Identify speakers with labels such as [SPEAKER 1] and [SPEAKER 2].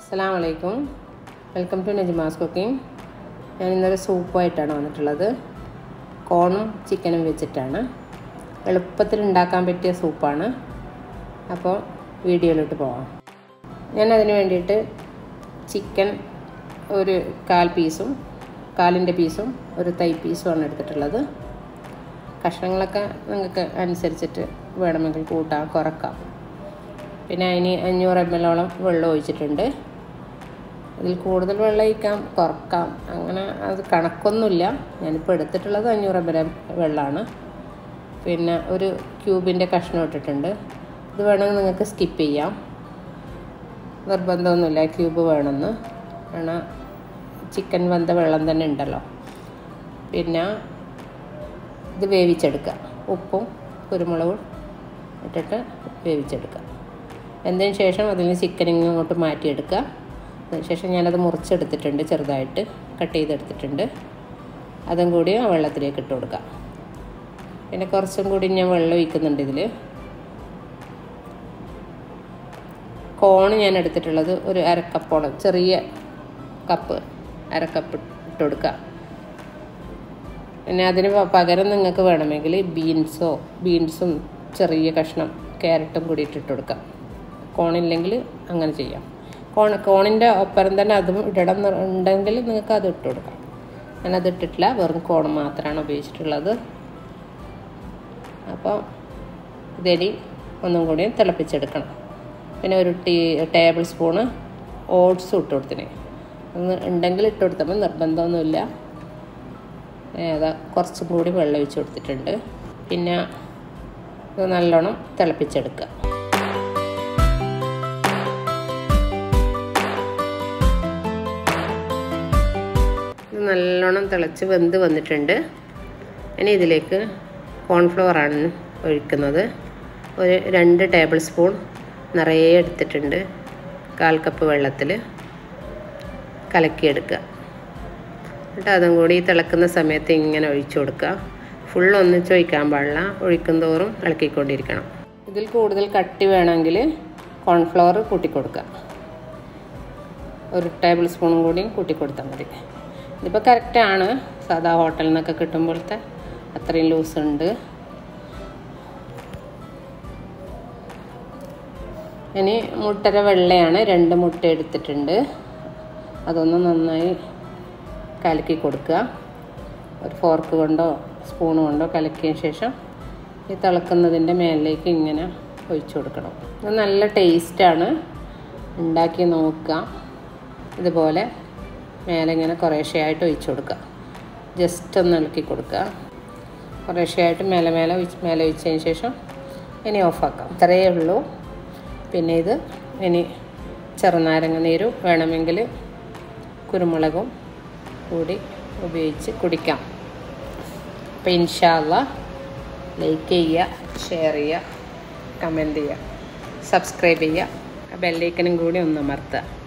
[SPEAKER 1] അസ്സാം വലൈക്കും welcome to നജിമാസ് cooking ഞാൻ ഇന്നൊരു സൂപ്പായിട്ടാണ് വന്നിട്ടുള്ളത് കോണും ചിക്കനും വെച്ചിട്ടാണ് എളുപ്പത്തിൽ ഉണ്ടാക്കാൻ പറ്റിയ സൂപ്പാണ് അപ്പോൾ വീഡിയോയിലോട്ട് പോവാം ഞാൻ അതിന് വേണ്ടിയിട്ട് ചിക്കൻ ഒരു കാൽ പീസും കാലിൻ്റെ പീസും ഒരു തൈ പീസുമാണ് എടുത്തിട്ടുള്ളത് കഷ്ണങ്ങളൊക്കെ നിങ്ങൾക്ക് അനുസരിച്ചിട്ട് വേണമെങ്കിൽ കൂട്ടാം കുറക്കാം പിന്നെ അതിന് അഞ്ഞൂറ് എം എല്ലോളം വെള്ളം ഒഴിച്ചിട്ടുണ്ട് ഇതിൽ കൂടുതൽ വെള്ളം ഒഴിക്കാം കുറക്കാം അങ്ങനെ അത് കണക്കൊന്നുമില്ല ഞാനിപ്പോൾ എടുത്തിട്ടുള്ളത് അഞ്ഞൂറ് എം എൽ വെള്ളമാണ് പിന്നെ ഒരു ക്യൂബിൻ്റെ കഷ്ണം ഇട്ടിട്ടുണ്ട് ഇത് വേണമെങ്കിൽ നിങ്ങൾക്ക് സ്കിപ്പ് ചെയ്യാം നിർബന്ധമൊന്നുമില്ല ക്യൂബ് വേണമെന്ന് കാരണം ചിക്കൻ വെന്ത വെള്ളം തന്നെ ഉണ്ടല്ലോ പിന്നെ ഇത് വേവിച്ചെടുക്കുക ഉപ്പും കുരുമുളകും ഇട്ടിട്ട് വേവിച്ചെടുക്കുക വെന്തതിന് ശേഷം അതിൽ നിന്ന് ചിക്കൻ ഇങ്ങോട്ട് മാറ്റിയെടുക്കുക അതിനുശേഷം ഞാനത് മുറിച്ചെടുത്തിട്ടുണ്ട് ചെറുതായിട്ട് കട്ട് ചെയ്തെടുത്തിട്ടുണ്ട് അതും കൂടി ആ വെള്ളത്തിലേക്ക് ഇട്ട് കൊടുക്കാം പിന്നെ കുറച്ചും കൂടി ഞാൻ വെള്ളം ഒഴിക്കുന്നുണ്ട് ഇതിൽ കോൺ ഞാൻ എടുത്തിട്ടുള്ളത് ഒരു അരക്കപ്പോളം ചെറിയ കപ്പ് അരക്കപ്പ് ഇട്ട് കൊടുക്കുക പിന്നെ അതിന് പകരം നിങ്ങൾക്ക് വേണമെങ്കിൽ ബീൻസോ ബീൻസും ചെറിയ കഷ്ണം ക്യാരറ്റും കൂടി ഇട്ടിട്ട് കൊടുക്കാം കോണില്ലെങ്കിൽ അങ്ങനെ ചെയ്യാം കോൺ കോണിൻ്റെ ഒപ്പരം തന്നെ അതും ഇടണം ഉണ്ടെങ്കിൽ നിങ്ങൾക്ക് അത് ഇട്ട് കൊടുക്കാം ഞാനത് ഇട്ടിട്ടില്ല വെറും കോൺ മാത്രമാണ് ഉപയോഗിച്ചിട്ടുള്ളത് അപ്പോൾ ഇതരി ഒന്നും കൂടി തിളപ്പിച്ചെടുക്കണം പിന്നെ ഒരു ടീ ടേബിൾ സ്പൂണ് ഓട്സ് ഇട്ട് കൊടുത്തിന് ഒന്ന് ഉണ്ടെങ്കിൽ ഇട്ട് കൊടുത്താൽ മതി നിർബന്ധമൊന്നുമില്ല അതാ കുറച്ചും കൂടി വെള്ളം ഒഴിച്ച് കൊടുത്തിട്ടുണ്ട് പിന്നെ ഇത് നല്ലോണം തിളപ്പിച്ചെടുക്കുക ഇത് നല്ലോണം തിളച്ച് വെന്ത് വന്നിട്ടുണ്ട് ഇനി ഇതിലേക്ക് കോൺഫ്ലവറാണ് ഒഴിക്കുന്നത് ഒരു രണ്ട് ടേബിൾ സ്പൂൺ നിറയെ എടുത്തിട്ടുണ്ട് കാൽ കപ്പ് വെള്ളത്തിൽ കലക്കിയെടുക്കുക എന്നിട്ട് അതും കൂടി തിളക്കുന്ന സമയത്ത് ഇങ്ങനെ ഒഴിച്ചു കൊടുക്കുക ഫുൾ ഒന്നിച്ച് ഒഴിക്കാൻ പാടില്ല ഒഴിക്കും തോറും ഇളക്കിക്കൊണ്ടിരിക്കണം ഇതിൽ കൂടുതൽ കട്ടി വേണമെങ്കിൽ കോൺഫ്ലവർ കൂട്ടിക്കൊടുക്കുക ഒരു ടേബിൾ സ്പൂണും കൂടി കൂട്ടിക്കൊടുത്താൽ മതി ഇതിപ്പോൾ കറക്റ്റാണ് സാധാ ഹോട്ടലിൽ നിന്നൊക്കെ കിട്ടുമ്പോഴത്തെ അത്രയും ലൂസ് ഉണ്ട് ഇനി മുട്ടര വെള്ളയാണ് രണ്ട് മുട്ട എടുത്തിട്ടുണ്ട് അതൊന്ന് നന്നായി കലക്കി കൊടുക്കുക ഒരു ഫോർക്ക് കൊണ്ടോ സ്പൂൺ കൊണ്ടോ കലക്കിയതിന് ശേഷം ഈ തിളക്കുന്നതിൻ്റെ മേലിലേക്ക് ഇങ്ങനെ ഒഴിച്ചു കൊടുക്കണം ഇത് നല്ല ടേസ്റ്റാണ് ഉണ്ടാക്കി നോക്കുക ഇതുപോലെ മേലെ ഇങ്ങനെ കുറേശ്ശെയായിട്ട് ഒഴിച്ചു കൊടുക്കുക ജസ്റ്റ് ഒന്ന് ഇളക്കി കൊടുക്കുക കുറേശ്ശെയായിട്ട് മേലെ മേലെ ഒഴിച്ച് മേലെ ഒഴിച്ചതിന് ശേഷം ഇനി ഓഫാക്കാം ഇത്രയേ ഉള്ളൂ പിന്നെ ഇത് ഇനി ചെറുനാരങ്ങ നീരും വേണമെങ്കിൽ കുരുമുളകും കൂടി ഉപയോഗിച്ച് കുടിക്കാം അപ്പോൾ ഇൻഷാല്ല ലൈക്ക് ചെയ്യുക ഷെയർ ചെയ്യുക കമൻറ്റ് ചെയ്യുക സബ്സ്ക്രൈബ് ചെയ്യുക ബെല്ലൈക്കനും കൂടി ഒന്ന് അമർത്തുക